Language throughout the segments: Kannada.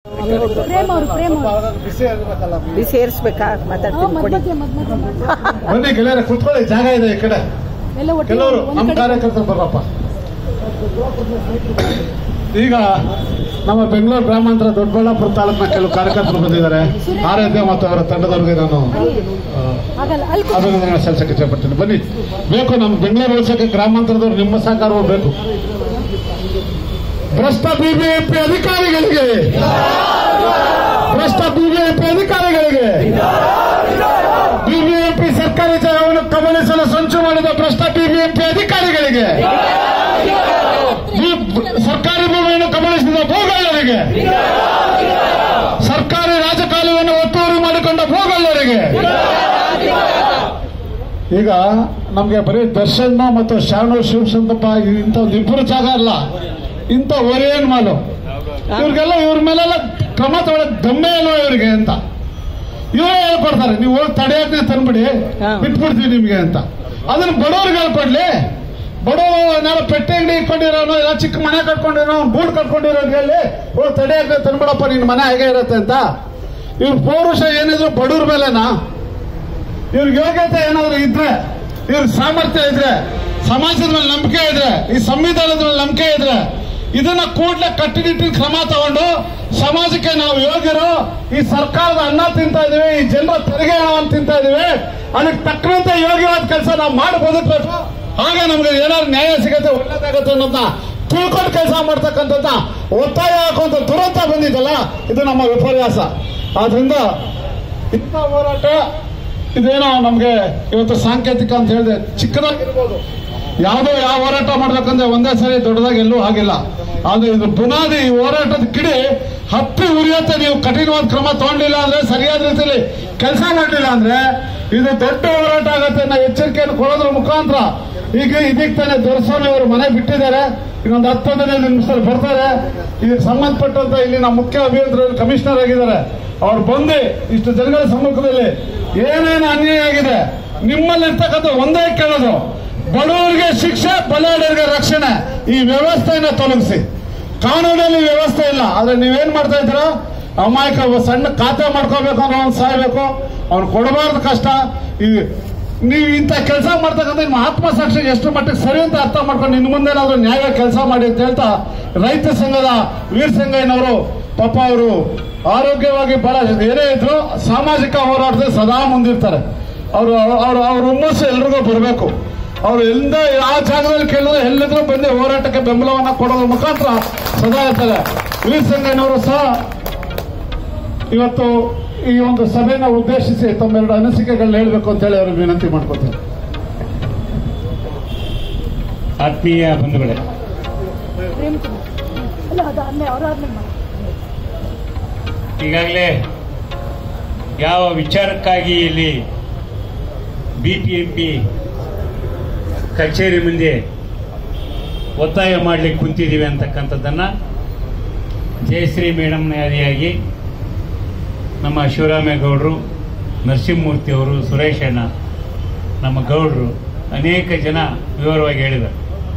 ಪ್ರೇಮ್ ಅವರು ಪ್ರೇಮ್ ಅವರು ಬಿಸಿ ಆಗಿರ್ಬೇಕಲ್ಲ ಬಿಸಿ ಏರಿಸ್ಬೇಕಾ ಮಾತಾಡ್ತೀನಿ ಕೊಡಿ ಮಧ್ಯ ಮಧ್ಯ ಮಧ್ಯ ಬನ್ನಿ ಗೆಳೆಯರ ಕುತ್ಕೊಳ್ಳಿ ಜಾಗ ಇದೆ ಈ ಕಡೆ ಎಲ್ಲ ಒಟ್ಟಿಗೆ ಕೆಲವರು ಒಂದ್ ನಮ್ಮ ಕಡೆ ಕಾರ್ಯಕರ್ತರು ಬರಪ್ಪ ಈಗ ನಮ್ಮ ಬೆಂಗಳೂರು ಗ್ರಾಮಾಂತರ ದೊಡ್ಡಬಳ್ಳಾಪುರ ತಾಲೂಕಿನ ಕೆಲವು ಕಾರ್ಯಕರ್ತರು ಬಂದಿದ್ದಾರೆ ಆರಾಧ್ಯ ಮತ್ತು ಅವರ ತಂಡದವರಿಗೆ ನಾನು ಆ, ಆಗಲ್ಲ ಅಲ್ಲಿ ಕೂತ್ಕೊ. ಅಭಿನಂದನೆ ಸಲ್ಲಿಸಕ್ಕೆ ಇಷ್ಟಪಡ್ತೀನಿ ಬನ್ನಿ ಬೇಕು ನಮ್ಮ ಬೆಂಗಳೂರು ಉಳಿಸಕ್ಕೆ ಗ್ರಾಮಾಂತರದವರು ನಿಮ್ಮ ಸಹಕಾರವೂ ಬೇಕು ಭ್ರಷ್ಟ ಬಿಬಿಎಂಪಿ ಅಧಿಕಾರಿಗಳಿಗೆ ಭ್ರಷ್ಟ ಬಿಬಿಎಂಪಿ ಅಧಿಕಾರಿಗಳಿಗೆ ಬಿಬಿಎಂಪಿ ಸರ್ಕಾರಿ ಜಾಗವನ್ನು ಕಬಳಿಸಲು ಸಂಚು ಮಾಡಿದ ಭ್ರಷ್ಟ ಬಿಬಿಎಂಪಿ ಅಧಿಕಾರಿಗಳಿಗೆ ಈ ಸರ್ಕಾರಿ ಭೂಮಿಯನ್ನು ಕಬಳಿಸಿದ ಭೂಗಳ್ಳರಿಗೆ ಸರ್ಕಾರಿ ರಾಜಕಾಲುವೆಯನ್ನು ಒತ್ತುವರಿ ಮಾಡಿಕೊಂಡ ಭೂಗಳ್ಳರಿಗೆ ಈಗ ನಮಗೆ ಬರೀ ದರ್ಶನ್ ಮತ್ತು ಶಾಣು ಶಿವಶಂಕಪ್ಪ ಇಂಥ ಒಂದು ಇಬ್ಬರು ಜಾಗ ಅಲ್ಲ ಇಂಥ ಒರೇನ್ ಮಾಲು ಇವ್ರಿಗೆಲ್ಲ ಇವ್ರ ಮೇಲೆಲ್ಲ ಕ್ರಮ ತಗೊಳಕ್ ದಮ್ಮೆ ಇಲ್ವಾ ಇವರಿಗೆ ಅಂತ ಇವರೇ ಹೇಳ್ಕೊಡ್ತಾರೆ ನೀವು ಹೋಗಿ ತಡೆಯಕ್ಕೆ ತಂದ್ಬಿಡಿ ಹಾ. ಬಿಟ್ಬಿಡ್ತೀವಿ ನಿಮ್ಗೆ ಅಂತ ಅದನ್ನ ಬಡವ್ರಿಗೆ ಹೇಳ್ಕೊಡ್ಲಿ ಬಡವರು ನಾಳೆ ಪೆಟ್ಟೆ ಅಂಗಡಿ ಇಟ್ಕೊಂಡಿರೋನು ಇಲ್ಲ ಚಿಕ್ಕ ಮನೆ ಕಟ್ಕೊಂಡಿರೋ ಗೂಡು ಕಟ್ಕೊಂಡಿರೋರಿಗೆ ಹೇಳಿ ಹೋಗಿ ತಡೆಯಕ್ಕೆ ತಂದ್ಬಿಡಪ್ಪ ನಿನ್ ಮನೆ ಹೇಗೆ ಇರುತ್ತೆ ಅಂತ ಇವ್ರ ಪೌರುಷ ಏನಿದ್ರು ಬಡವ್ರ ಮೇಲೆನಾ ಇವ್ರಿಗೆ ಯೋಗ್ಯತೆ ಏನಾದ್ರು ಇದ್ರೆ ಇವ್ರ ಸಾಮರ್ಥ್ಯ ಇದ್ರೆ ಸಮಾಜದ ಮೇಲೆ ನಂಬಿಕೆ ಇದ್ರೆ ಈ ಸಂವಿಧಾನದ ಮೇಲೆ ನಂಬಿಕೆ ಇದ್ರೆ ಇದನ್ನ ಕೂಡಲೇ ಕಟ್ಟುನಿಟ್ಟಿನ ಕ್ರಮ ತಗೊಂಡು ಸಮಾಜಕ್ಕೆ ನಾವು ಯೋಗ್ಯರು ಈ ಸರ್ಕಾರದ ಅನ್ನ ತಿಂತಾ ಇದೀವಿ ಈ ಜನರ ತೆರಿಗೆ ಹಣವನ್ನು ತಿಂತಾ ಇದೀವಿ ಅದಕ್ಕೆ ತಕ್ಕಂತೆ ಯೋಗ್ಯವಾದ ಕೆಲಸ ನಾವು ಮಾಡಿ ಬದುಕಬೇಕು ಆಗ ನಮ್ಗೆ ಏನಾದ್ರು ನ್ಯಾಯ ಸಿಗತ್ತೆ ಒಳ್ಳೇದಾಗತ್ತೆ ಅನ್ನೋದನ್ನ ತಿಳ್ಕೊಂಡು ಕೆಲಸ ಮಾಡ್ತಕ್ಕಂಥದ್ದ ಒತ್ತಾಯ ಹಾಕುವಂತ ದುರಂತ ಬಂದಿದ್ದಲ್ಲ ಇದು ನಮ್ಮ ವಿಪರ್ಯಾಸ ಆದ್ರಿಂದ ಇಂಥ ಹೋರಾಟ ಇದೇನೋ ನಮ್ಗೆ ಇವತ್ತು ಸಾಂಕೇತಿಕ ಅಂತ ಹೇಳಿದೆ ಚಿಕ್ಕದಾಗಿರ್ಬೋದು ಯಾವುದೋ ಯಾವ ಹೋರಾಟ ಮಾಡ್ಬೇಕಂದ್ರೆ ಒಂದೇ ಸರಿ ದೊಡ್ಡದಾಗಿ ಎಲ್ಲೂ ಆಗಿಲ್ಲ ಆದ್ರೆ ಇದು ಬುನಾದಿ ಈ ಹೋರಾಟದ ಕಿಡಿ ಹತ್ತಿ ಉರಿಯತ್ತೆ ನೀವು ಕಠಿಣವಾದ ಕ್ರಮ ತಗೊಂಡಿಲ್ಲ ಅಂದ್ರೆ ಸರಿಯಾದ ರೀತಿಯಲ್ಲಿ ಕೆಲಸ ಮಾಡಲಿಲ್ಲ ಅಂದ್ರೆ ಇದು ದೊಡ್ಡ ಹೋರಾಟ ಆಗತ್ತೆ ಅನ್ನೋ ಎಚ್ಚರಿಕೆಯನ್ನು ಕೊಡೋದ್ರ ಮುಖಾಂತರ ಈಗ ಇದಕ್ಕೆ ತಾನೇ ದೊರಸ್ವಾಮಿ ಅವರು ಮನೆ ಬಿಟ್ಟಿದ್ದಾರೆ ಇನ್ನೊಂದು ಹತ್ತು ಹದಿನೈದು ನಿಮಿಷದಲ್ಲಿ ಬರ್ತಾರೆ ಇದಕ್ಕೆ ಸಂಬಂಧಪಟ್ಟಂತ ಇಲ್ಲಿನ ಮುಖ್ಯ ಅಭಿಯಂತರರು ಕಮಿಷನರ್ ಆಗಿದ್ದಾರೆ ಅವ್ರು ಬಂದು ಇಷ್ಟು ಜನಗಳ ಸಮ್ಮುಖದಲ್ಲಿ ಏನೇನು ಅನ್ಯಾಯ ಆಗಿದೆ ನಿಮ್ಮಲ್ಲಿ ಇರ್ತಕ್ಕಂಥ ಒಂದೇ ಕೇಳೋದು ಬಡವರಿಗೆ ಶಿಕ್ಷೆ ಬಲಾಢ್ಯರಿಗೆ ರಕ್ಷಣೆ ಈ ವ್ಯವಸ್ಥೆಯನ್ನ ತೊಲಗಿಸಿ ಕಾನೂನಲ್ಲಿ ವ್ಯವಸ್ಥೆ ಇಲ್ಲ ಆದ್ರೆ ನೀವೇನ್ ಮಾಡ್ತಾ ಇದ್ದೀರಾ ಅಮಾಯಕ ಒಬ್ಬ ಸಣ್ಣ ಖಾತೆ ಮಾಡ್ಕೋಬೇಕು ಅನ್ನೋ ಅವ್ನು ಸಾಯ್ಬೇಕು ಅವ್ನು ಕೊಡಬಾರ್ದು ಕಷ್ಟ ಈ ನೀವು ಇಂಥ ಕೆಲಸ ಮಾಡ್ತಕ್ಕಂಥ ನಿಮ್ಮ ಆತ್ಮಸಾಕ್ಷಿ ಎಷ್ಟು ಮಟ್ಟಿಗೆ ಸರಿ ಅಂತ ಅರ್ಥ ಮಾಡ್ಕೊಂಡು ಇನ್ನು ಮುಂದೇನಾದ್ರೂ ನ್ಯಾಯ ಕೆಲಸ ಮಾಡಿ ಅಂತ ಹೇಳ್ತಾ ರೈತ ಸಂಘದ ವೀರ್ ಸಂಗಯ್ಯನವರು ಪಾಪ ಅವರು ಆರೋಗ್ಯವಾಗಿ ಬಹಳ ಏನೇ ಇದ್ರು ಸಾಮಾಜಿಕ ಹೋರಾಟದಲ್ಲಿ ಸದಾ ಮುಂದಿರ್ತಾರೆ ಅವರು ಅವ್ರ ಅವ್ರ ಹುಮ್ಮಸ್ಸು ಎಲ್ರಿಗೂ ಬರಬೇಕು ಅವ್ರು ಎಲ್ಲಿಂದ ಆ ಜಾಗದಲ್ಲಿ ಕೇಳಿದ್ರೆ ಎಲ್ಲಿದ್ರು ಬಂದು ಹೋರಾಟಕ್ಕೆ ಬೆಂಬಲವನ್ನ ಕೊಡೋದ್ರ ಮುಖಾಂತರ ಸದಾ ಇರ್ತಾರೆ ವೀರ್ ಸಂಗಯ್ಯನವರು ಸಹ ಇವತ್ತು ಈ ಒಂದು ಸಭೆನ ಉದ್ದೇಶಿಸಿ ತಮ್ಮೆರಡು ಅನಿಸಿಕೆಗಳನ್ನ ಹೇಳಬೇಕು ಅಂತ ಹೇಳಿ ಅವ್ರಿಗೆ ವಿನಂತಿ ಮಾಡ್ಕೊತೀನಿ ಆತ್ಮೀಯ ಬಂಧುಗಳೇ ಪ್ರೇಮ್ ಕುಮಾರ್ ಅಲ್ಲ ಅದಾದ್ಮೇಲೆ ಅವ್ರಾದ್ಮೇಲೆ ಮಾಡಿ ಈಗಾಗಲೇ ಯಾವ ವಿಚಾರಕ್ಕಾಗಿ ಇಲ್ಲಿ ಬಿ ಪಿ ಎಂ ಪಿ ಕಚೇರಿ ಮುಂದೆ ಒತ್ತಾಯ ಮಾಡಲಿಕ್ಕೆ ಕುಂತಿದ್ದೀವಿ ಅಂತಕ್ಕಂಥದ್ದನ್ನು ಜಯಶ್ರೀ ಮೇಡಮ್ನ ಆದಿಯಾಗಿ ನಮ್ಮ ಶಿವರಾಮೇಗೌಡರು ನರಸಿಂಹಮೂರ್ತಿ ಅವರು ಸುರೇಶ್ ಅಣ್ಣ ನಮ್ಮ ಗೌಡರು ಅನೇಕ ಜನ ವಿವರವಾಗಿ ಹೇಳಿದ್ದಾರೆ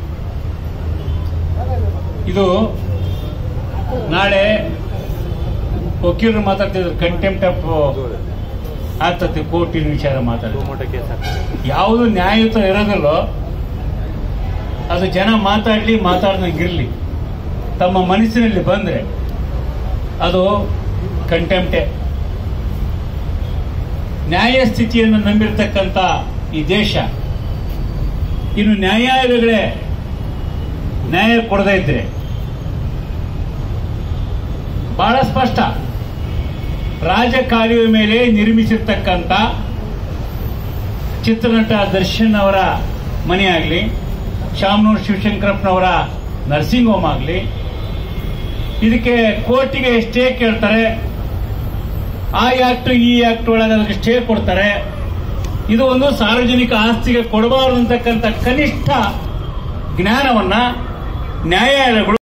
ಇದು ನಾಳೆ ವಕೀಲರು ಮಾತಾಡ್ತಿದ್ರು ಕಂಟೆಂಪ್ಟ್ ಆಫ್ ಆಗ್ತದೆ ಕೋರ್ಟಿನ ವಿಚಾರ ಮಾತಾಡಿದ್ರು ಯಾವುದು ನ್ಯಾಯಯುತ ಇರೋದಿಲ್ಲೋ ಅದು ಜನ ಮಾತಾಡ್ಲಿ ಮಾತಾಡ್ದಂಗಿರ್ಲಿ ತಮ್ಮ ಮನಸ್ಸಿನಲ್ಲಿ ಬಂದ್ರೆ ಅದು ಕಂಟೆಂಪ್ಟೆ ನ್ಯಾಯ ಸ್ಥಿತಿಯನ್ನು ನಂಬಿರ್ತಕ್ಕಂಥ ಈ ದೇಶ ಇನ್ನು ನ್ಯಾಯಾಲಯಗಳೇ ನ್ಯಾಯ ಕೊಡದೇ ಇದ್ರೆ ಬಹಳ ಸ್ಪಷ್ಟ ರಾಜಕಾಲುವೆ ಮೇಲೆ ನಿರ್ಮಿಸಿರ್ತಕ್ಕಂಥ ಚಿತ್ರನಟ ದರ್ಶನ್ ಅವರ ಮನೆ ಆಗಲಿ ಶಾಮನೂರ್ ಶಿವಶಂಕರಪ್ಪನವರ ನರ್ಸಿಂಗ್ ಹೋಮ್ ಆಗಲಿ ಇದಕ್ಕೆ ಕೋರ್ಟಿಗೆ ಸ್ಟೇ ಕೇಳ್ತಾರೆ ಆ ಆಕ್ಟ್ ಈ ಆಕ್ಟ್ ಒಳಗೆ ಅದಕ್ಕೆ ಸ್ಟೇ ಕೊಡ್ತಾರೆ ಇದು ಒಂದು ಸಾರ್ವಜನಿಕ ಆಸ್ತಿಗೆ ಕೊಡಬಾರದು ಅಂತಕ್ಕಂಥ ಕನಿಷ್ಠ ಜ್ಞಾನವನ್ನ ನ್ಯಾಯಾಲಯಗಳು